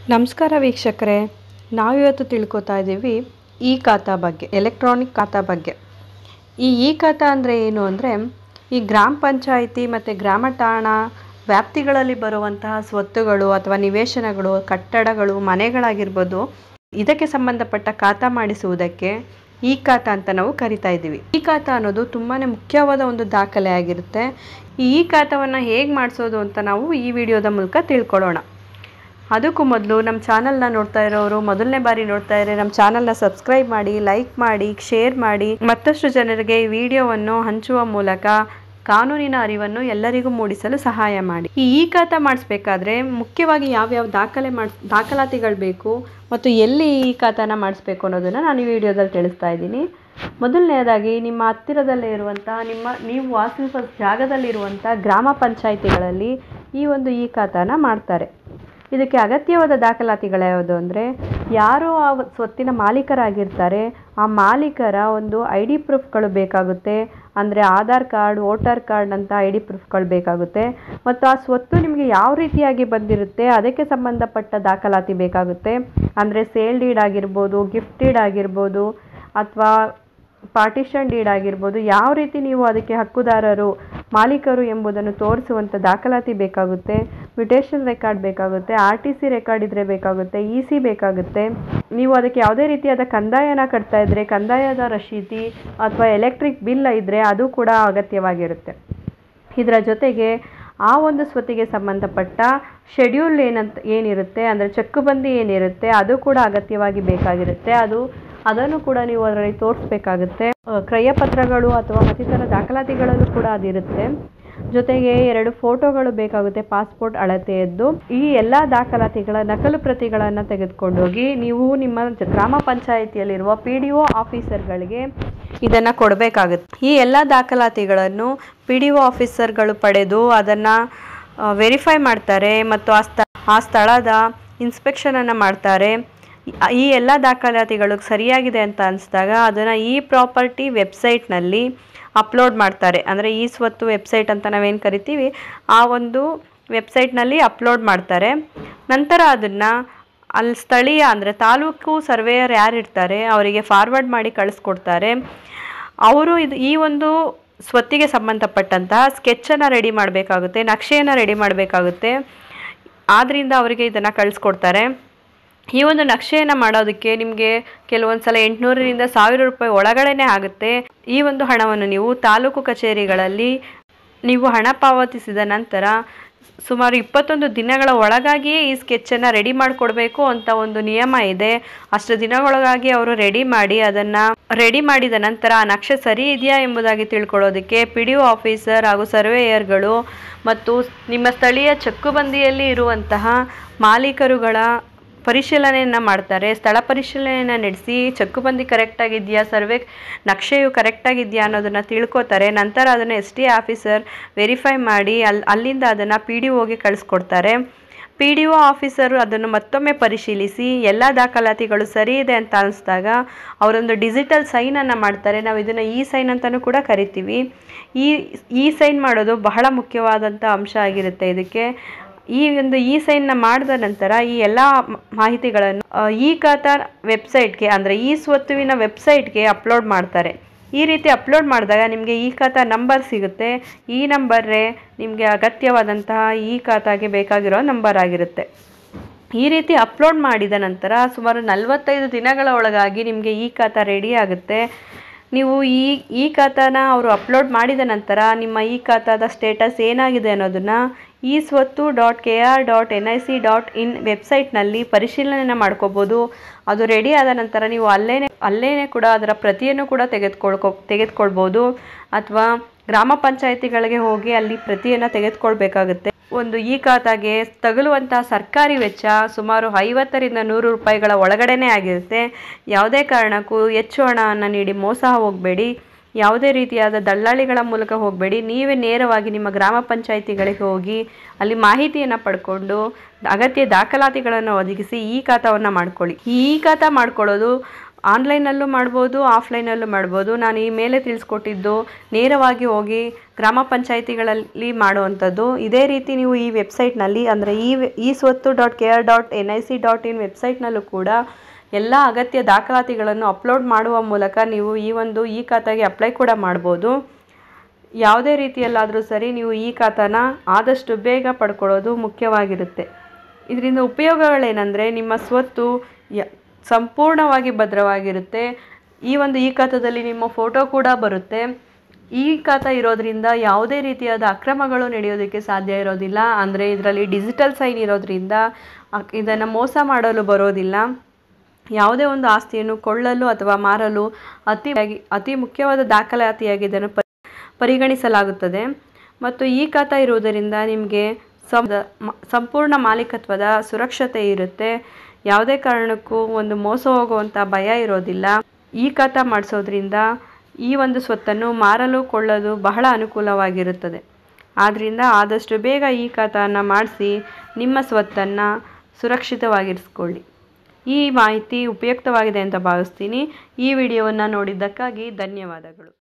ನಮಸ್ಕಾರ ವೀಕ್ಷಕರೇ ನಾವಿವತ್ತು ತಿಳ್ಕೊತಾ ಇದ್ದೀವಿ ಇ ಖಾತಾ ಬಗ್ಗೆ ಎಲೆಕ್ಟ್ರಾನಿಕ್ ಖಾತಾ ಬಗ್ಗೆ ಈ ಇ ಖಾತಾ ಅಂದರೆ ಏನು ಅಂದರೆ ಈ ಗ್ರಾಮ ಪಂಚಾಯಿತಿ ಮತ್ತು ಗ್ರಾಮ ಠಾಣ ವ್ಯಾಪ್ತಿಗಳಲ್ಲಿ ಬರುವಂತಹ ಸ್ವತ್ತುಗಳು ಅಥವಾ ನಿವೇಶನಗಳು ಕಟ್ಟಡಗಳು ಮನೆಗಳಾಗಿರ್ಬೋದು ಇದಕ್ಕೆ ಸಂಬಂಧಪಟ್ಟ ಖಾತಾ ಮಾಡಿಸುವುದಕ್ಕೆ ಇ ಖಾತಾ ಅಂತ ನಾವು ಕರಿತಾ ಇದ್ದೀವಿ ಈ ಖಾತಾ ಅನ್ನೋದು ತುಂಬಾ ಮುಖ್ಯವಾದ ಒಂದು ದಾಖಲೆ ಆಗಿರುತ್ತೆ ಈ ಇ ಖಾತಾವನ್ನು ಹೇಗೆ ಮಾಡಿಸೋದು ಅಂತ ನಾವು ಈ ವಿಡಿಯೋದ ಮೂಲಕ ತಿಳ್ಕೊಳ್ಳೋಣ ಅದಕ್ಕೂ ಮೊದಲು ನಮ್ಮ ಚಾನಲ್ನ ನೋಡ್ತಾ ಇರೋರು ಮೊದಲನೇ ಬಾರಿ ನೋಡ್ತಾ ಇದ್ರೆ ನಮ್ಮ ಚಾನಲ್ನ ಸಬ್ಸ್ಕ್ರೈಬ್ ಮಾಡಿ ಲೈಕ್ ಮಾಡಿ ಶೇರ್ ಮಾಡಿ ಮತ್ತಷ್ಟು ಜನರಿಗೆ ಈ ವಿಡಿಯೋವನ್ನು ಹಂಚುವ ಮೂಲಕ ಕಾನೂನಿನ ಅರಿವನ್ನು ಎಲ್ಲರಿಗೂ ಮೂಡಿಸಲು ಸಹಾಯ ಮಾಡಿ ಈ ಇ ಖಾತಾ ಮಾಡಿಸ್ಬೇಕಾದ್ರೆ ಮುಖ್ಯವಾಗಿ ಯಾವ್ಯಾವ ದಾಖಲೆ ಮಾಡಿಸ್ ದಾಖಲಾತಿಗಳು ಬೇಕು ಮತ್ತು ಎಲ್ಲಿ ಈ ಖಾತಾನ ಮಾಡಿಸ್ಬೇಕು ಅನ್ನೋದನ್ನು ನಾನು ಈ ವಿಡಿಯೋದಲ್ಲಿ ತಿಳಿಸ್ತಾ ಇದ್ದೀನಿ ಮೊದಲನೆಯದಾಗಿ ನಿಮ್ಮ ಹತ್ತಿರದಲ್ಲೇ ಇರುವಂತಹ ನಿಮ್ಮ ನೀವು ವಾಸಿಸುವ ಜಾಗದಲ್ಲಿರುವಂಥ ಗ್ರಾಮ ಪಂಚಾಯಿತಿಗಳಲ್ಲಿ ಈ ಒಂದು ಇ ಖಾತಾನ ಮಾಡ್ತಾರೆ ಇದಕ್ಕೆ ಅಗತ್ಯವಾದ ದಾಖಲಾತಿಗಳು ಯಾವುದು ಅಂದರೆ ಯಾರು ಆ ಸ್ವತ್ತಿನ ಮಾಲೀಕರಾಗಿರ್ತಾರೆ ಆ ಮಾಲೀಕರ ಒಂದು ಐ ಡಿ ಪ್ರೂಫ್ಗಳು ಬೇಕಾಗುತ್ತೆ ಅಂದರೆ ಆಧಾರ್ ಕಾರ್ಡ್ ವೋಟರ್ ಕಾರ್ಡ್ ಅಂತ ಐ ಡಿ ಪ್ರೂಫ್ಗಳು ಬೇಕಾಗುತ್ತೆ ಮತ್ತು ಆ ಸ್ವತ್ತು ನಿಮಗೆ ಯಾವ ರೀತಿಯಾಗಿ ಬಂದಿರುತ್ತೆ ಅದಕ್ಕೆ ಸಂಬಂಧಪಟ್ಟ ದಾಖಲಾತಿ ಬೇಕಾಗುತ್ತೆ ಅಂದರೆ ಸೇಲ್ ಡೀಡ್ ಆಗಿರ್ಬೋದು ಗಿಫ್ಟ್ ಡೀಡ್ ಆಗಿರ್ಬೋದು ಅಥವಾ ಪಾರ್ಟಿಷನ್ ಡೀಡ್ ಆಗಿರ್ಬೋದು ಯಾವ ರೀತಿ ನೀವು ಅದಕ್ಕೆ ಹಕ್ಕುದಾರರು ಮಾಲೀಕರು ಎಂಬುದನ್ನು ತೋರಿಸುವಂಥ ದಾಖಲಾತಿ ಬೇಕಾಗುತ್ತೆ ಮ್ಯುಟೇಷನ್ ರೆಕಾರ್ಡ್ ಬೇಕಾಗುತ್ತೆ ಆರ್ ಟಿ ಸಿ ರೆಕಾರ್ಡ್ ಇದ್ದರೆ ಬೇಕಾಗುತ್ತೆ ಇ ಸಿ ಬೇಕಾಗುತ್ತೆ ನೀವು ಅದಕ್ಕೆ ಯಾವುದೇ ರೀತಿಯಾದ ಕಂದಾಯನ ಕಟ್ತಾ ಇದ್ದರೆ ಕಂದಾಯದ ರಶೀತಿ ಅಥವಾ ಎಲೆಕ್ಟ್ರಿಕ್ ಬಿಲ್ ಇದ್ದರೆ ಅದು ಕೂಡ ಅಗತ್ಯವಾಗಿರುತ್ತೆ ಇದರ ಜೊತೆಗೆ ಆ ಒಂದು ಸ್ವತ್ತಿಗೆ ಸಂಬಂಧಪಟ್ಟ ಶೆಡ್ಯೂಲ್ ಏನಂತ ಏನಿರುತ್ತೆ ಅಂದರೆ ಚಕ್ಕುಬಂದಿ ಏನಿರುತ್ತೆ ಅದು ಕೂಡ ಅಗತ್ಯವಾಗಿ ಬೇಕಾಗಿರುತ್ತೆ ಅದು ಅದನ್ನು ಕೂಡ ನೀವು ಅದರಲ್ಲಿ ತೋರಿಸ್ಬೇಕಾಗುತ್ತೆ ಕ್ರಯಪತ್ರಗಳು ಅಥವಾ ಮತ್ತಿತರ ದಾಖಲಾತಿಗಳಲ್ಲೂ ಕೂಡ ಅದಿರುತ್ತೆ ಜೊತೆಗೆ ಎರಡು ಫೋಟೋಗಳು ಬೇಕಾಗುತ್ತೆ ಪಾಸ್ಪೋರ್ಟ್ ಅಳತೆಯದ್ದು ಈ ಎಲ್ಲ ದಾಖಲಾತಿಗಳ ನಕಲು ಪ್ರತಿಗಳನ್ನು ತೆಗೆದುಕೊಂಡೋಗಿ ನೀವು ನಿಮ್ಮ ಗ್ರಾಮ ಪಂಚಾಯಿತಿಯಲ್ಲಿರುವ ಪಿ ಡಿ ಒ ಆಫೀಸರ್ಗಳಿಗೆ ಇದನ್ನು ಕೊಡಬೇಕಾಗುತ್ತೆ ಈ ಎಲ್ಲ ದಾಖಲಾತಿಗಳನ್ನು ಪಿ ಡಿ ಒ ಆಫೀಸರ್ಗಳು ಪಡೆದು ಅದನ್ನು ವೆರಿಫೈ ಮಾಡ್ತಾರೆ ಮತ್ತು ಆ ಸ್ಥ ಆ ಸ್ಥಳದ ಇನ್ಸ್ಪೆಕ್ಷನನ್ನು ಮಾಡ್ತಾರೆ ಈ ಎಲ್ಲ ದಾಖಲಾತಿಗಳು ಸರಿಯಾಗಿದೆ ಅಂತ ಅನಿಸಿದಾಗ ಅದನ್ನು ಈ ಪ್ರಾಪರ್ಟಿ ವೆಬ್ಸೈಟ್ನಲ್ಲಿ ಅಪ್ಲೋಡ್ ಮಾಡ್ತಾರೆ ಅಂದರೆ ಈ ಸ್ವತ್ತು ವೆಬ್ಸೈಟ್ ಅಂತ ನಾವೇನು ಕರಿತೀವಿ ಆ ಒಂದು ವೆಬ್ಸೈಟ್ನಲ್ಲಿ ಅಪ್ಲೋಡ್ ಮಾಡ್ತಾರೆ ನಂತರ ಅದನ್ನು ಅಲ್ಲಿ ಸ್ಥಳೀಯ ಅಂದರೆ ತಾಲೂಕು ಸರ್ವೇಯರ್ ಯಾರು ಇರ್ತಾರೆ ಅವರಿಗೆ ಫಾರ್ವರ್ಡ್ ಮಾಡಿ ಕಳಿಸ್ಕೊಡ್ತಾರೆ ಅವರು ಇದು ಈ ಒಂದು ಸ್ವತ್ತಿಗೆ ಸಂಬಂಧಪಟ್ಟಂತಹ ಸ್ಕೆಚ್ಚನ್ನು ರೆಡಿ ಮಾಡಬೇಕಾಗುತ್ತೆ ನಕ್ಷೆಯನ್ನು ರೆಡಿ ಮಾಡಬೇಕಾಗುತ್ತೆ ಆದ್ದರಿಂದ ಅವರಿಗೆ ಇದನ್ನು ಕಳಿಸ್ಕೊಡ್ತಾರೆ ಈ ಒಂದು ನಕ್ಷೆಯನ್ನು ಮಾಡೋದಕ್ಕೆ ನಿಮಗೆ ಕೆಲವೊಂದು ಸಲ ಎಂಟುನೂರರಿಂದ ಸಾವಿರ ರೂಪಾಯಿ ಒಳಗಡೆನೇ ಆಗುತ್ತೆ ಈ ಒಂದು ಹಣವನ್ನು ನೀವು ತಾಲೂಕು ಕಚೇರಿಗಳಲ್ಲಿ ನೀವು ಹಣ ಪಾವತಿಸಿದ ನಂತರ ಸುಮಾರು ಇಪ್ಪತ್ತೊಂದು ದಿನಗಳ ಒಳಗಾಗಿಯೇ ಈ ಸ್ಕೆಚ್ಚನ್ನು ರೆಡಿ ಮಾಡಿಕೊಡ್ಬೇಕು ಅಂತ ಒಂದು ನಿಯಮ ಇದೆ ಅಷ್ಟು ದಿನಗಳೊಳಗಾಗಿ ಅವರು ರೆಡಿ ಮಾಡಿ ಅದನ್ನು ರೆಡಿ ಮಾಡಿದ ನಂತರ ಆ ನಕ್ಷೆ ಸರಿ ಇದೆಯಾ ಎಂಬುದಾಗಿ ತಿಳ್ಕೊಳ್ಳೋದಕ್ಕೆ ಪಿ ಡಿ ಒ ಆಫೀಸರ್ ಹಾಗೂ ಸರ್ವೇಯರ್ಗಳು ಮತ್ತು ನಿಮ್ಮ ಸ್ಥಳೀಯ ಚಕ್ಕುಬಂದಿಯಲ್ಲಿ ಇರುವಂತಹ ಮಾಲೀಕರುಗಳ ಪರಿಶೀಲನೆಯನ್ನು ಮಾಡ್ತಾರೆ ಸ್ಥಳ ಪರಿಶೀಲನೆಯನ್ನು ನಡೆಸಿ ಚಕ್ಕುಬಂದಿ ಕರೆಕ್ಟಾಗಿದೆಯಾ ಸರ್ವೆ ನಕ್ಷೆಯು ಕರೆಕ್ಟಾಗಿದೆಯಾ ಅನ್ನೋದನ್ನು ತಿಳ್ಕೊತಾರೆ ನಂತರ ಅದನ್ನು ಎಸ್ ಟಿ ಆಫೀಸರ್ ವೆರಿಫೈ ಮಾಡಿ ಅಲ್ಲಿ ಅಲ್ಲಿಂದ ಅದನ್ನು ಪಿ ಡಿ ಒಗೆ ಕಳಿಸ್ಕೊಡ್ತಾರೆ ಪಿ ಡಿ ಒ ಆಫೀಸರು ಅದನ್ನು ಮತ್ತೊಮ್ಮೆ ಪರಿಶೀಲಿಸಿ ಎಲ್ಲ ದಾಖಲಾತಿಗಳು ಸರಿ ಇದೆ ಅಂತ ಅನಿಸಿದಾಗ ಅವರೊಂದು ಡಿಜಿಟಲ್ ಸೈನನ್ನು ಮಾಡ್ತಾರೆ ನಾವು ಇದನ್ನು ಇ ಸೈನ್ ಅಂತಲೂ ಕೂಡ ಕರಿತೀವಿ ಈ ಇ ಸೈನ್ ಮಾಡೋದು ಬಹಳ ಮುಖ್ಯವಾದಂಥ ಅಂಶ ಆಗಿರುತ್ತೆ ಇದಕ್ಕೆ ಈ ಒಂದು ಇ ಸೈನ್ನ ಮಾಡಿದ ನಂತರ ಈ ಎಲ್ಲ ಮಾಹಿತಿಗಳನ್ನು ಈ ಖಾತಾ ವೆಬ್ಸೈಟ್ಗೆ ಅಂದರೆ ಈ ಸ್ವತ್ತುವಿನ ವೆಬ್ಸೈಟ್ಗೆ ಅಪ್ಲೋಡ್ ಮಾಡ್ತಾರೆ ಈ ರೀತಿ ಅಪ್ಲೋಡ್ ಮಾಡಿದಾಗ ನಿಮಗೆ ಈ ಖಾತಾ ನಂಬರ್ ಸಿಗುತ್ತೆ ಈ ನಂಬರೇ ನಿಮಗೆ ಅಗತ್ಯವಾದಂತಹ ಈ ಖಾತಾಗೆ ಬೇಕಾಗಿರೋ ನಂಬರ್ ಆಗಿರುತ್ತೆ ಈ ರೀತಿ ಅಪ್ಲೋಡ್ ಮಾಡಿದ ನಂತರ ಸುಮಾರು ನಲವತ್ತೈದು ದಿನಗಳ ಒಳಗಾಗಿ ನಿಮಗೆ ಈ ಖಾತಾ ರೆಡಿ ಆಗುತ್ತೆ ನೀವು ಈ ಈ ಖಾತಾನ ಅವರು ಅಪ್ಲೋಡ್ ಮಾಡಿದ ನಂತರ ನಿಮ್ಮ ಈ ಖಾತಾದ ಸ್ಟೇಟಸ್ ಏನಾಗಿದೆ ಅನ್ನೋದನ್ನು ಈ Swathu dot K R dot N I C dot in ವೆಬ್ಸೈಟ್ನಲ್ಲಿ ಪರಿಶೀಲನೆ ಮಾಡ್ಕೋಬೋದು ಅದು ರೆಡಿ ಆದ ನಂತರ ನೀವು ಅಲ್ಲೇ ಅಲ್ಲೇ ಕೂಡ ಅದರ ಪ್ರತಿಯನ್ನು ಕೂಡ ತೆಗೆದುಕೊಳ್ಕೊ ತೆಗೆದುಕೊಳ್ಬೋದು ಅಥವಾ ಗ್ರಾಮ ಪಂಚಾಯಿತಿಗಳಿಗೆ ಹೋಗಿ ಅಲ್ಲಿ ಪ್ರತಿಯನ್ನು ತೆಗೆದುಕೊಳ್ಬೇಕಾಗುತ್ತೆ ಒಂದು ಈ ಖಾತಾಗೆ ತಗುಲುವಂತಹ ಸರ್ಕಾರಿ ವೆಚ್ಚ ಸುಮಾರು ಐವತ್ತರಿಂದ ನೂರು ರೂಪಾಯಿಗಳ ಒಳಗಡೆನೇ ಆಗಿರುತ್ತೆ ಯಾವುದೇ ಕಾರಣಕ್ಕೂ ಹೆಚ್ಚು ಹಣವನ್ನು ನೀಡಿ ಮೋಸ ಹೋಗಬೇಡಿ ಯಾವುದೇ ರೀತಿಯಾದ ದಲ್ಲಾಳಿಗಳ ಮೂಲಕ ಹೋಗಬೇಡಿ ನೀವೇ ನೇರವಾಗಿ ನಿಮ್ಮ ಗ್ರಾಮ ಪಂಚಾಯಿತಿಗಳಿಗೆ ಹೋಗಿ ಅಲ್ಲಿ ಮಾಹಿತಿಯನ್ನು ಪಡ್ಕೊಂಡು ಅಗತ್ಯ ದಾಖಲಾತಿಗಳನ್ನು ಒದಗಿಸಿ ಈ ಖಾತಾವನ್ನು ಮಾಡ್ಕೊಳ್ಳಿ ಈ ಖಾತಾ ಮಾಡ್ಕೊಳ್ಳೋದು ಆನ್ಲೈನಲ್ಲೂ ಮಾಡ್ಬೋದು ಆಫ್ಲೈನಲ್ಲೂ ಮಾಡ್ಬೋದು ನಾನು ಈ ಮೇಲೆ ತಿಳಿಸ್ಕೊಟ್ಟಿದ್ದು ನೇರವಾಗಿ ಹೋಗಿ ಗ್ರಾಮ ಪಂಚಾಯಿತಿಗಳಲ್ಲಿ ಮಾಡುವಂಥದ್ದು ಇದೇ ರೀತಿ ನೀವು ಈ ವೆಬ್ಸೈಟ್ನಲ್ಲಿ ಅಂದರೆ ಈ ಈ Swathu dot K R dot N I C dot in ವೆಬ್ಸೈಟ್ನಲ್ಲೂ ಕೂಡ ಎಲ್ಲ ಅಗತ್ಯ ದಾಖಲಾತಿಗಳನ್ನು ಅಪ್ಲೋಡ್ ಮಾಡುವ ಮೂಲಕ ನೀವು ಈ ಒಂದು ಈ ಖಾತೆಗೆ ಅಪ್ಲೈ ಕೂಡ ಮಾಡ್ಬೋದು ಯಾವುದೇ ರೀತಿಯಲ್ಲಾದರೂ ಸರಿ ನೀವು ಈ ಖಾತಾನ ಆದಷ್ಟು ಬೇಗ ಪಡ್ಕೊಳ್ಳೋದು ಮುಖ್ಯವಾಗಿರುತ್ತೆ ಇದರಿಂದ ಉಪಯೋಗಗಳೇನೆಂದರೆ ನಿಮ್ಮ ಸ್ವತ್ತು ಯ ಸಂಪೂರ್ಣವಾಗಿ ಭದ್ರವಾಗಿರುತ್ತೆ ಈ ಒಂದು ಈ ಖಾತಾದಲ್ಲಿ ನಿಮ್ಮ ಫೋಟೋ ಕೂಡ ಬರುತ್ತೆ ಈ ಖಾತಾ ಇರೋದ್ರಿಂದ ಯಾವುದೇ ರೀತಿಯಾದ ಅಕ್ರಮಗಳು ನಡೆಯೋದಕ್ಕೆ ಸಾಧ್ಯ ಇರೋದಿಲ್ಲ ಅಂದರೆ ಇದರಲ್ಲಿ ಡಿಜಿಟಲ್ ಸೈನ್ ಇರೋದ್ರಿಂದ ಇದನ್ನು ಮೋಸ ಮಾಡಲು ಬರೋದಿಲ್ಲ ಯಾವುದೇ ಒಂದು ಆಸ್ತಿಯನ್ನು ಕೊಳ್ಳಲು ಅಥವಾ ಮಾರಲು ಅತಿ ಅತಿ ಮುಖ್ಯವಾದ ದಾಖಲಾತಿಯಾಗಿ ಇದನ್ನು ಪ ಪರಿಗಣಿಸಲಾಗುತ್ತದೆ ಮತ್ತು ಈ ಖಾತಾ ಇರುವುದರಿಂದ ನಿಮಗೆ ಸಂ ಸಂಪೂರ್ಣ ಮಾಲೀಕತ್ವದ ಸುರಕ್ಷತೆ ಇರುತ್ತೆ ಯಾವುದೇ ಕಾರಣಕ್ಕೂ ಒಂದು ಮೋಸ ಹೋಗುವಂಥ ಭಯ ಇರೋದಿಲ್ಲ ಈ ಖಾತಾ ಮಾಡಿಸೋದ್ರಿಂದ ಈ ಒಂದು ಸ್ವತ್ತನ್ನು ಮಾರಲು ಕೊಳ್ಳಲು ಬಹಳ ಅನುಕೂಲವಾಗಿರುತ್ತದೆ ಆದ್ದರಿಂದ ಆದಷ್ಟು ಬೇಗ ಈ ಖಾತಾನ ಮಾಡಿಸಿ ನಿಮ್ಮ ಸ್ವತ್ತನ್ನು ಸುರಕ್ಷಿತವಾಗಿರಿಸ್ಕೊಳ್ಳಿ ಈ ಮಾಹಿತಿ ಉಪಯುಕ್ತವಾಗಿದೆ ಅಂತ ಭಾವಿಸ್ತೀನಿ ಈ ವಿಡಿಯೋವನ್ನು ನೋಡಿದ್ದಕ್ಕಾಗಿ ಧನ್ಯವಾದಗಳು